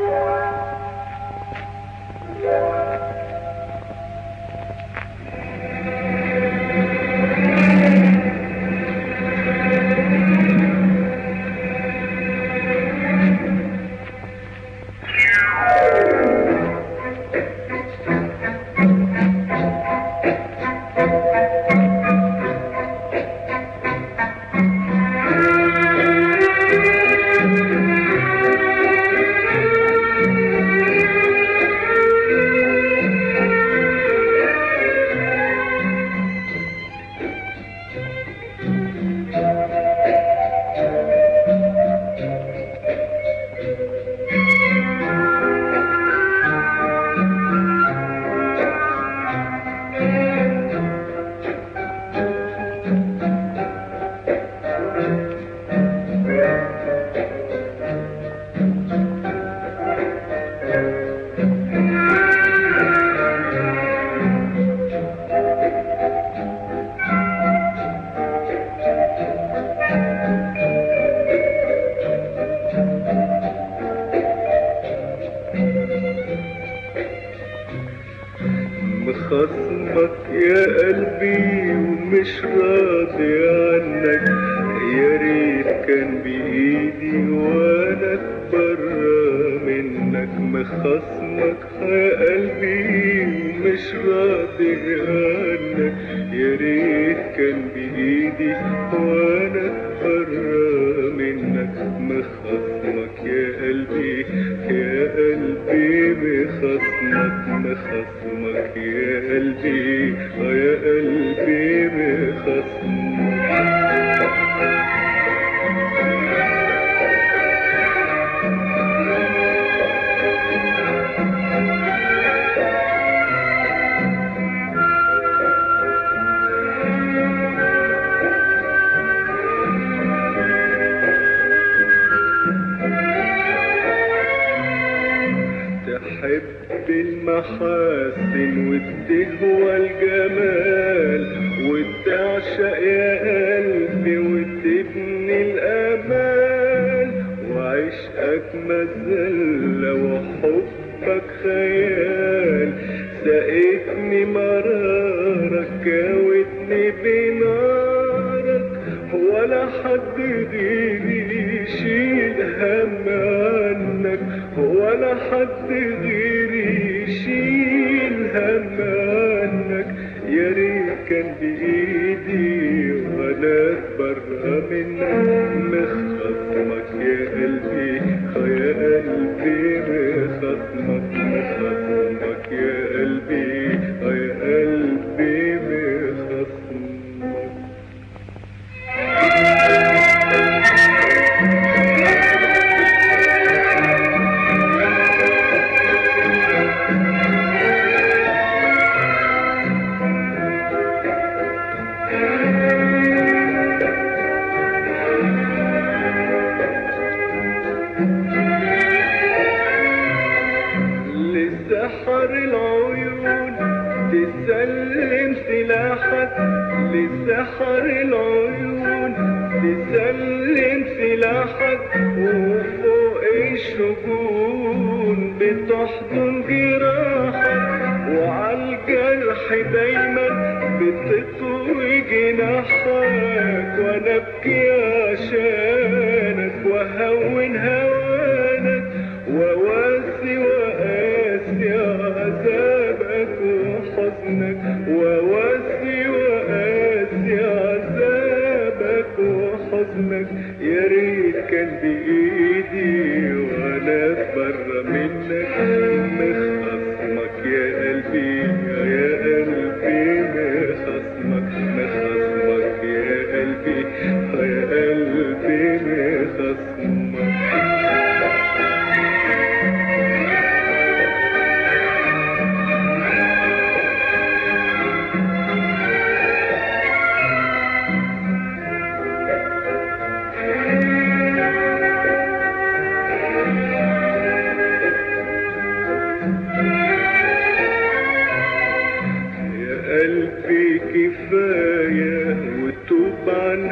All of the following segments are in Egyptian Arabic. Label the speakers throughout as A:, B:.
A: مخصمك يا قلبي ومش راضي عنك يا ريت كان بإيدي وانا اتبرى منك مخصمك يا قلبي ومش راضي عنك يا ريت كان بإيدي وانا اتبرى منك مخصمك يا قلبي يا قلبي مخصمك مخصمك يا قلبي آه يا قلبي مخصمك تحب المحاسن وتهوى الجمال وتعشق يا قلبي وتبني الامال وعشقك مذلة وحبك خيال سقتني مرارك كاوتني بنارك ولا حد غيري يشيل هم عنك ولا حد غيري يشيل هم عنك يا ريت كان بإيدي وانا اتبرى منك مخصمك يا قلبي آه يا قلبي مخصمك مخصمك يا قلبي آه يا قلبي مخصمك لسحر العيون تسلم سلاحك لسحر العيون تسلم سلاحك وفوق الشجون بتحضن جراحك وعالجرح دايما بتطوي جناحك وانا ابكي عشانك واهون هوانك وواسي وقاسي عذابك وحزنك وواسي وقاسي عذابك وحزنك يا ريت كان بإيدي وانا اتبرى منك مخصمك يا قلبي يا قلبي مخصمك مخصمك يا قلبي يا قلبي مخصمك يا قلبي كفاية وتوب عن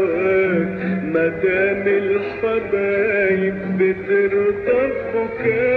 A: هواك مدام الحبايب بترضى ببكاك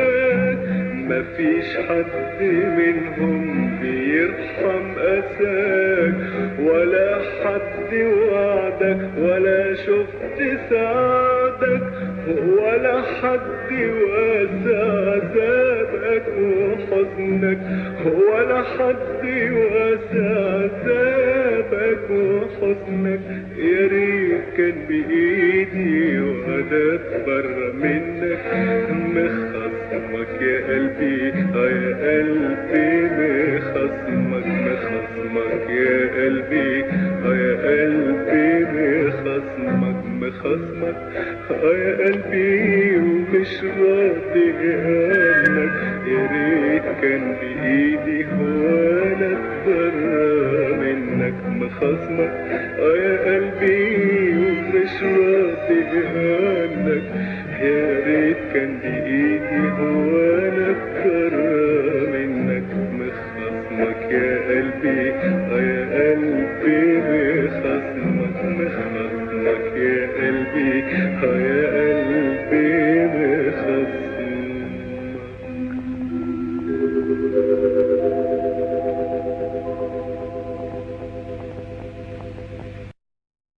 A: مفيش حد منهم بيرحم أساك ولا حد وعدك ولا شفت سعادك ولا حد واسع عذابك وحزنك ولا حد واسع عذابك وحزنك يا ريت كان بإيدي وأنا بره منك مخصمك يا قلبي اه يا قلبي مخصمك مخصمك يا قلبي اه يا قلبي مخصمك مخصمك اه يا قلبي ومش راضي عنك يا ريت كان بإيدي وانا اتبرى منك مخصمك اه يا قلبي ومش راضي عنك يا ريت كان بإيدي وانا اتبرى منك مخصمك يا قلبي اه يا قلبي مخصمك مخصمك يا قلبي اه يا قلبي